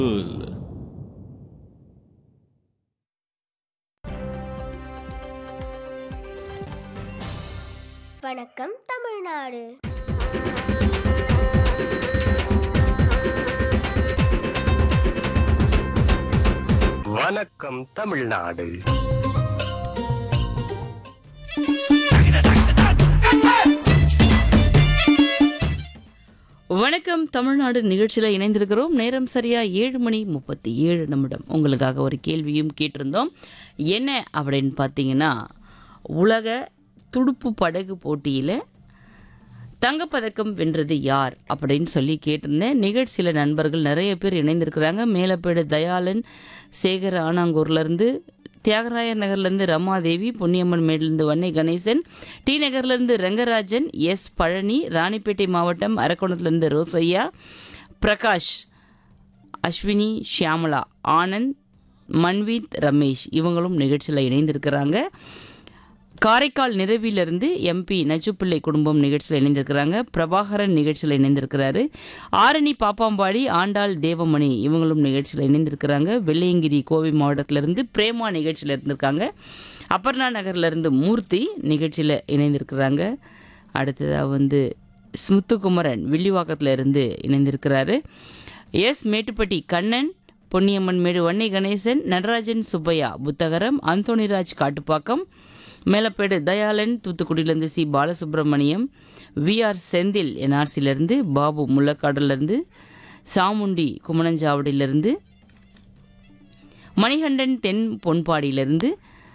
வணக்கம் தமிழ்நாடு வணக்கம் தமிழ்நாடு வணக்கம் தமிழ்நாடு நிகழ்ச்சியில் இணைந்திருக்கிறோம் நேரம் சரியா ஏழு மணி முப்பத்தி ஏழு நிமிடம் உங்களுக்காக ஒரு கேள்வியும் கேட்டிருந்தோம் என்ன அப்படின்னு பார்த்தீங்கன்னா உலக துடுப்பு படகு போட்டியில் தங்கப்பதக்கம் வென்றது யார் அப்படின்னு சொல்லி கேட்டிருந்தேன் நிகழ்ச்சியில் நண்பர்கள் நிறைய பேர் இணைந்திருக்கிறாங்க மேலப்பேடு தயாளன் சேகர் ஆனாங்கூர்லேருந்து தியாகராயர் நகர்லேருந்து ரமாதேவி பொன்னியம்மன் மேட்லேருந்து வன்னை கணேசன் டி நகர்லேருந்து ரங்கராஜன் எஸ் பழனி ராணிப்பேட்டை மாவட்டம் அரக்கோணத்துலேருந்து ரோசையா பிரகாஷ் அஸ்வினி ஷியாமலா ஆனந்த் மன்வீத் ரமேஷ் இவங்களும் நிகழ்ச்சியில் இணைந்திருக்கிறாங்க காரைக்கால் நிறைவிலிருந்து எம்பி நச்சுப்பிள்ளை குடும்பம் நிகழ்ச்சியில் இணைந்திருக்கிறாங்க பிரபாகரன் நிகழ்ச்சியில் இணைந்திருக்கிறாரு ஆரணி பாப்பாம்பாடி ஆண்டாள் தேவமணி இவங்களும் நிகழ்ச்சியில் இணைந்திருக்கிறாங்க வெள்ளையங்கிரி கோவை மாவட்டத்திலிருந்து பிரேமா நிகழ்ச்சியில் இருந்திருக்காங்க அபர்ணா நகர்லேருந்து மூர்த்தி நிகழ்ச்சியில் இணைந்திருக்கிறாங்க அடுத்ததாக வந்து ஸ்முத்துக்குமரன் வில்லிவாக்கத்தில் இருந்து இணைந்திருக்கிறாரு எஸ் மேட்டுப்பட்டி கண்ணன் பொன்னியம்மன் மேடு வன்னி கணேசன் நடராஜன் சுப்பையா புத்தகரம் அந்தோணிராஜ் காட்டுப்பாக்கம் மேலப்பேடு தயாளன் தூத்துக்குடியிலேருந்து சி பாலசுப்ரமணியம் விஆர் செந்தில் என்ஆர்சியிலேருந்து பாபு முள்ளக்காடுலேருந்து சாமுண்டி குமணஞ்சாவடியிலேருந்து மணிகண்டன் தென் பொன்பாடியிலேருந்து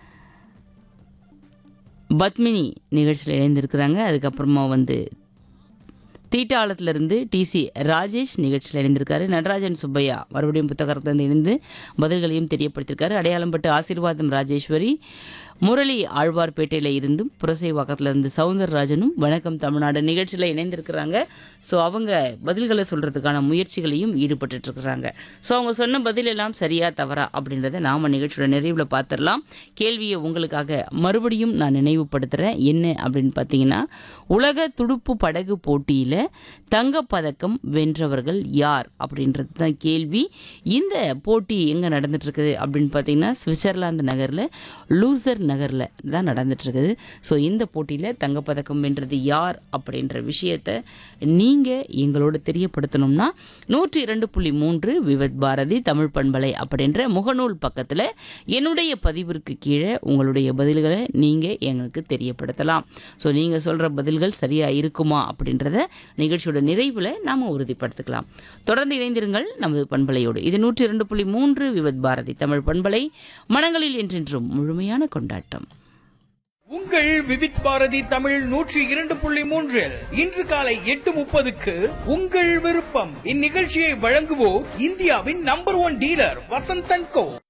பத்மினி நிகழ்ச்சியில் இணைந்திருக்கிறாங்க அதுக்கப்புறமா வந்து தீட்டாளத்திலிருந்து டிசி ராஜேஷ் நிகழ்ச்சியில் இணைந்திருக்காரு நடராஜன் சுப்பையா மறுபடியும் புத்தகத்திலிருந்து இணைந்து பதில்களையும் தெரியப்படுத்தியிருக்காரு அடையாளம்பட்டு ஆசீர்வாதம் ராஜேஸ்வரி முரளி ஆழ்வார்பேட்டையில் இருந்தும் புரசைவாக்கத்தில் இருந்து சவுந்தரராஜனும் வணக்கம் தமிழ்நாடு நிகழ்ச்சியில் இணைந்திருக்கிறாங்க ஸோ அவங்க பதில்களை சொல்கிறதுக்கான முயற்சிகளையும் ஈடுபட்டுட்டு இருக்கிறாங்க ஸோ அவங்க சொன்ன பதில் எல்லாம் சரியா தவறா அப்படின்றத நாம நிகழ்ச்சியோட நிறைவில் பார்த்துடலாம் கேள்வியை உங்களுக்காக மறுபடியும் நான் நினைவுபடுத்துகிறேன் என்ன அப்படின்னு பார்த்தீங்கன்னா உலக துடுப்பு படகு போட்டியில் தங்கப்பதக்கம் வென்றவர்கள் யார் அப்படின்றது தான் கேள்வி இந்த போட்டி எங்கே நடந்துட்டு இருக்குது அப்படின்னு பார்த்தீங்கன்னா சுவிட்சர்லாந்து நகரில் லூசர் நகரில் தான் நடந்துட்டு இருக்குது ஸோ இந்த போட்டியில் தங்கப்பதக்கம் வென்றது யார் அப்படின்ற விஷயத்தை நீங்கள் எங்களோட தெரியப்படுத்தணும்னா நூற்றி இரண்டு புள்ளி மூன்று விவத் பாரதி தமிழ் பண்பலை அப்படின்ற முகநூல் பக்கத்தில் என்னுடைய பதிவிற்கு கீழே உங்களுடைய பதில்களை நீங்கள் எங்களுக்கு தெரியப்படுத்தலாம் ஸோ நீங்கள் சொல்கிற பதில்கள் சரியாக இருக்குமா அப்படின்றத நிகழ்ச்சியோட நிறைவில் நாம் உறுதிப்படுத்திக்கலாம் தொடர்ந்து இணைந்திருங்கள் நமது பண்பலையோடு இது நூற்றி இரண்டு புள்ளி மூன்று விவத் பாரதி தமிழ் பண்பலை மனங்களில் என்றென்றும் முழுமையான கொண்டாட்டம் உங்கள் விவித் பாரதி தமிழ் நூற்றி இரண்டு புள்ளி மூன்றில் இன்று காலை எட்டு முப்பதுக்கு உங்கள் விருப்பம் இந்நிகழ்ச்சியை வழங்குவோர் இந்தியாவின் நம்பர் ஒன் டீலர் வசந்தன் கோ